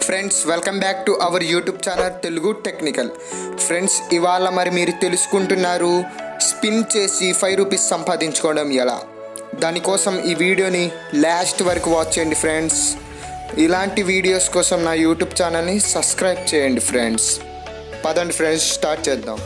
friends welcome back to our YouTube channel Telugu technical friends ఇవాళ మరి మీరు తెలుసుకుంటున్నారు స్పిన్ చేసి ఫైవ్ రూపీస్ సంపాదించుకోవడం ఎలా దానికోసం ఈ వీడియోని లాస్ట్ వరకు వాచ్ చేయండి ఫ్రెండ్స్ ఇలాంటి వీడియోస్ కోసం నా యూట్యూబ్ ఛానల్ని సబ్స్క్రైబ్ చేయండి ఫ్రెండ్స్ పదండి ఫ్రెండ్స్ స్టార్ట్ చేద్దాం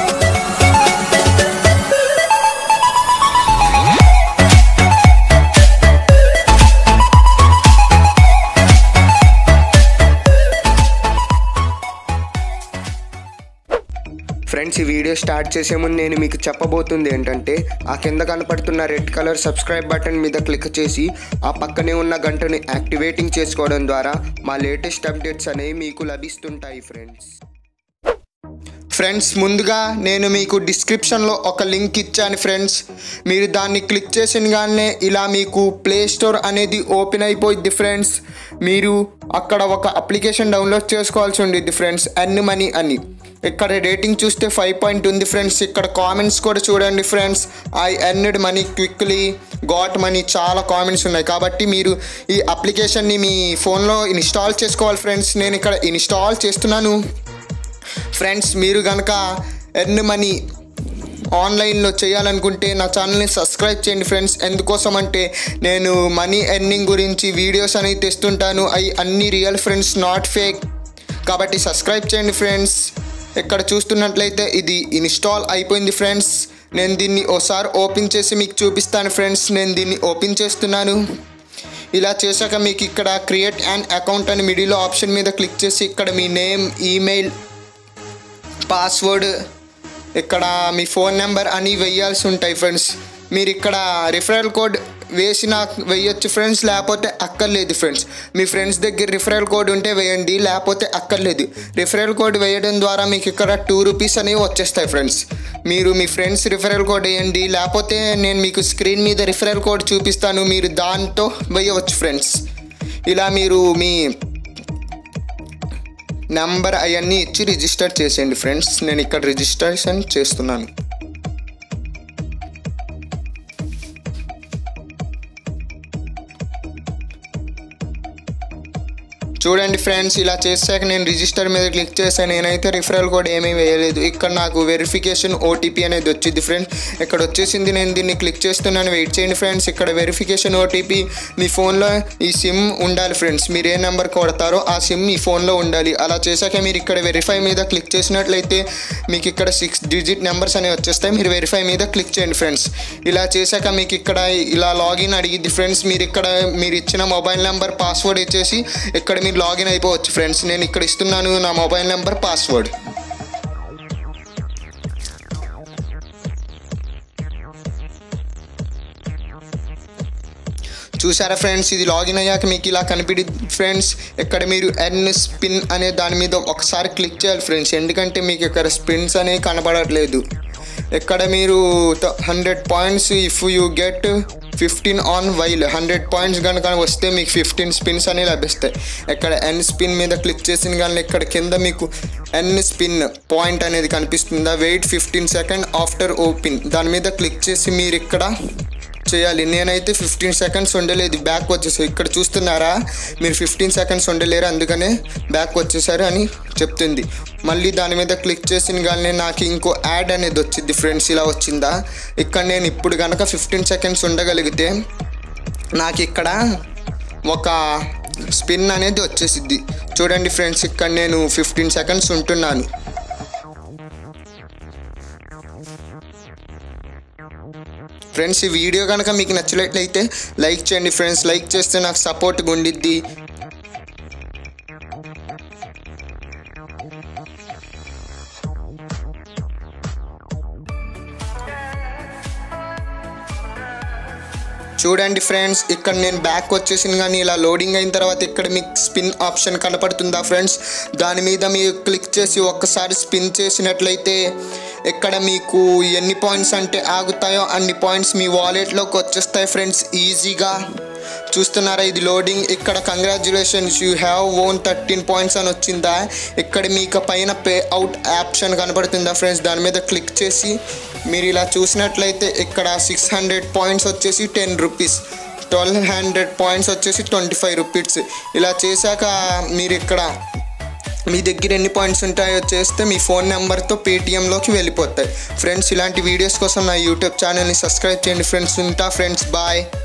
ఫ్రెండ్స్ ఈ వీడియో స్టార్ట్ చేసే ముందు నేను మీకు చెప్పబోతుంది ఏంటంటే ఆ కింద కనపడుతున్న రెడ్ కలర్ సబ్స్క్రైబ్ బటన్ మీద క్లిక్ చేసి ఆ పక్కనే ఉన్న గంటని యాక్టివేటింగ్ చేసుకోవడం ద్వారా మా లేటెస్ట్ అప్డేట్స్ అనేవి మీకు లభిస్తుంటాయి ఫ్రెండ్స్ ఫ్రెండ్స్ ముందుగా నేను మీకు డిస్క్రిప్షన్లో ఒక లింక్ ఇచ్చాను ఫ్రెండ్స్ మీరు దాన్ని క్లిక్ చేసినగానే ఇలా మీకు ప్లే స్టోర్ అనేది ఓపెన్ అయిపోయింది ఫ్రెండ్స్ మీరు అక్కడ ఒక అప్లికేషన్ డౌన్లోడ్ చేసుకోవాల్సి ఉండిద్ది ఫ్రెండ్స్ అన్ని మనీ అని ఇక్కడ రేటింగ్ చూస్తే ఫైవ్ పాయింట్ ఉంది ఫ్రెండ్స్ ఇక్కడ కామెంట్స్ కూడా చూడండి friends I earned money quickly got money చాలా కామెంట్స్ ఉన్నాయి కాబట్టి మీరు ఈ అప్లికేషన్ని మీ ఫోన్లో ఇన్స్టాల్ చేసుకోవాలి ఫ్రెండ్స్ నేను ఇక్కడ ఇన్స్టాల్ చేస్తున్నాను ఫ్రెండ్స్ మీరు కనుక ఎర్న్ మనీ ఆన్లైన్లో చేయాలనుకుంటే నా ఛానల్ని సబ్స్క్రైబ్ చేయండి ఫ్రెండ్స్ ఎందుకోసం అంటే నేను మనీ ఎర్నింగ్ గురించి వీడియోస్ అనేవి తెస్తుంటాను అవి అన్ని రియల్ ఫ్రెండ్స్ నాట్ ఫేక్ కాబట్టి సబ్స్క్రైబ్ చేయండి ఫ్రెండ్స్ ఇక్కడ చూస్తున్నట్లయితే ఇది ఇన్స్టాల్ అయిపోయింది ఫ్రెండ్స్ నేను దీన్ని ఓసారి ఓపెన్ చేసి మీకు చూపిస్తాను ఫ్రెండ్స్ నేను దీన్ని ఓపెన్ చేస్తున్నాను ఇలా చేశాక మీకు ఇక్కడ క్రియేట్ అండ్ అకౌంట్ అని మిడిల్లో ఆప్షన్ మీద క్లిక్ చేసి ఇక్కడ మీ నేమ్ ఈమెయిల్ పాస్వర్డ్ ఇక్కడ మీ ఫోన్ నెంబర్ అని వేయాల్సి ఉంటాయి ఫ్రెండ్స్ మీరు ఇక్కడ రిఫరల్ కోడ్ వేసిన వేయొచ్చు ఫ్రెండ్స్ లేకపోతే అక్కర్లేదు ఫ్రెండ్స్ మీ ఫ్రెండ్స్ దగ్గర రిఫరల్ కోడ్ ఉంటే వేయండి లేకపోతే అక్కర్లేదు రిఫరల్ కోడ్ వేయడం ద్వారా మీకు ఇక్కడ టూ రూపీస్ అనేవి వచ్చేస్తాయి ఫ్రెండ్స్ మీరు మీ ఫ్రెండ్స్ రిఫరల్ కోడ్ వేయండి లేకపోతే నేను మీకు స్క్రీన్ మీద రిఫరల్ కోడ్ చూపిస్తాను మీరు దాంతో వేయవచ్చు ఫ్రెండ్స్ ఇలా మీరు మీ నెంబర్ అవన్నీ ఇచ్చి రిజిస్టర్ చేసేయండి ఫ్రెండ్స్ నేను ఇక్కడ రిజిస్ట్రేషన్ చేస్తున్నాను చూడండి ఫ్రెండ్స్ ఇలా చేశాక నేను రిజిస్టర్ మీద క్లిక్ చేశాను నేనైతే రిఫరల్ కోడ్ ఏమీ వేయలేదు ఇక్కడ నాకు వెరిఫికేషన్ ఓటీపీ అనేది వచ్చింది ఫ్రెండ్స్ ఇక్కడ వచ్చేసింది నేను దీన్ని క్లిక్ చేస్తున్నాను వెయిట్ చేయండి ఫ్రెండ్స్ ఇక్కడ వెరిఫికేషన్ ఓటీపీ మీ ఫోన్లో ఈ సిమ్ ఉండాలి ఫ్రెండ్స్ మీరు ఏ నెంబర్ కొడతారో ఆ సిమ్ మీ ఫోన్లో ఉండాలి అలా చేశాక మీరు ఇక్కడ వెరిఫై మీద క్లిక్ చేసినట్లయితే మీకు ఇక్కడ సిక్స్ డిజిట్ నెంబర్స్ అనేవి వచ్చేస్తాయి మీరు వెరిఫై మీద క్లిక్ చేయండి ఫ్రెండ్స్ ఇలా చేశాక మీకు ఇక్కడ ఇలా లాగిన్ అడిగిద్ది ఫ్రెండ్స్ మీరు ఇక్కడ మీరు ఇచ్చిన మొబైల్ నెంబర్ పాస్వర్డ్ ఇచ్చేసి ఇక్కడ మీరు లాగిన్ అయిపోవచ్చు ఫ్రెండ్స్ నేను ఇక్కడ ఇస్తున్నాను నా మొబైల్ నెంబర్ పాస్వర్డ్ చూసారా ఫ్రెండ్స్ ఇది లాగిన్ అయ్యాక మీకు ఇలా కనిపిడి ఫ్రెండ్స్ ఇక్కడ మీరు ఎన్ స్పిన్ అనే దాని మీద ఒకసారి క్లిక్ చేయాలి ఫ్రెండ్స్ ఎందుకంటే మీకు ఇక్కడ స్పిన్స్ అనేవి కనబడట్లేదు ఇక్కడ మీరు hundred points if you get fifteen on while hundred points కనుక వస్తే మీకు ఫిఫ్టీన్ స్పిన్స్ అనేవి లభిస్తాయి ఇక్కడ ఎన్ స్పిన్ మీద క్లిక్ చేసిన కానీ ఇక్కడ కింద మీకు ఎన్ స్పిన్ పాయింట్ అనేది కనిపిస్తుందా wait fifteen second after open దాని మీద క్లిక్ చేసి మీరు ఇక్కడ చేయాలి నేనైతే ఫిఫ్టీన్ సెకండ్స్ ఉండలేదు బ్యాక్ వచ్చేసి ఇక్కడ చూస్తున్నారా మీరు ఫిఫ్టీన్ సెకండ్స్ ఉండలేరు అందుకనే బ్యాక్ వచ్చేసారు అని చెప్తుంది మళ్ళీ దాని మీద క్లిక్ చేసిన కానీ నాకు ఇంకో యాడ్ అనేది వచ్చింది ఫ్రెండ్స్ ఇలా వచ్చిందా ఇక్కడ నేను ఇప్పుడు కనుక ఫిఫ్టీన్ సెకండ్స్ ఉండగలిగితే నాకు ఇక్కడ ఒక స్పిన్ అనేది వచ్చేసిద్ది చూడండి ఫ్రెండ్స్ ఇక్కడ నేను ఫిఫ్టీన్ సెకండ్స్ ఉంటున్నాను ఫ్రెండ్స్ ఈ వీడియో కనుక మీకు నచ్చినట్లయితే లైక్ చేయండి ఫ్రెండ్స్ లైక్ చేస్తే నాకు సపోర్ట్గా ఉండిద్ది చూడండి ఫ్రెండ్స్ ఇక్కడ నేను బ్యాక్ వచ్చేసింది కానీ ఇలా లోడింగ్ అయిన తర్వాత ఇక్కడ మీకు స్పిన్ ఆప్షన్ కనపడుతుందా ఫ్రెండ్స్ దాని మీద మీరు క్లిక్ చేసి ఒక్కసారి స్పిన్ చేసినట్లయితే ఇక్కడ మీకు ఎన్ని పాయింట్స్ అంటే ఆగుతాయో అన్ని పాయింట్స్ మీ వాలెట్లోకి వచ్చేస్తాయి ఫ్రెండ్స్ ఈజీగా చూస్తున్నారా ఇది లోడింగ్ ఇక్కడ congratulations you have won thirteen points అని వచ్చిందా ఇక్కడ మీకు పైన పే అవుట్ ఆప్షన్ కనబడుతుందా ఫ్రెండ్స్ దాని మీద క్లిక్ చేసి మీరు ఇలా చూసినట్లయితే ఇక్కడ సిక్స్ హండ్రెడ్ పాయింట్స్ వచ్చేసి ten rupees twelve hundred points వచ్చేసి ట్వంటీ ఫైవ్ రూపీస్ ఇలా చేశాక మీరు ఇక్కడ మీ దగ్గర ఎన్ని పాయింట్స్ ఉంటాయో చేస్తే మీ ఫోన్ నెంబర్తో పేటిఎంలోకి వెళ్ళిపోతాయి ఫ్రెండ్స్ ఇలాంటి వీడియోస్ కోసం నా యూట్యూబ్ ఛానల్ని సబ్స్క్రైబ్ చేయండి ఫ్రెండ్స్ ఉంటా ఫ్రెండ్స్ బాయ్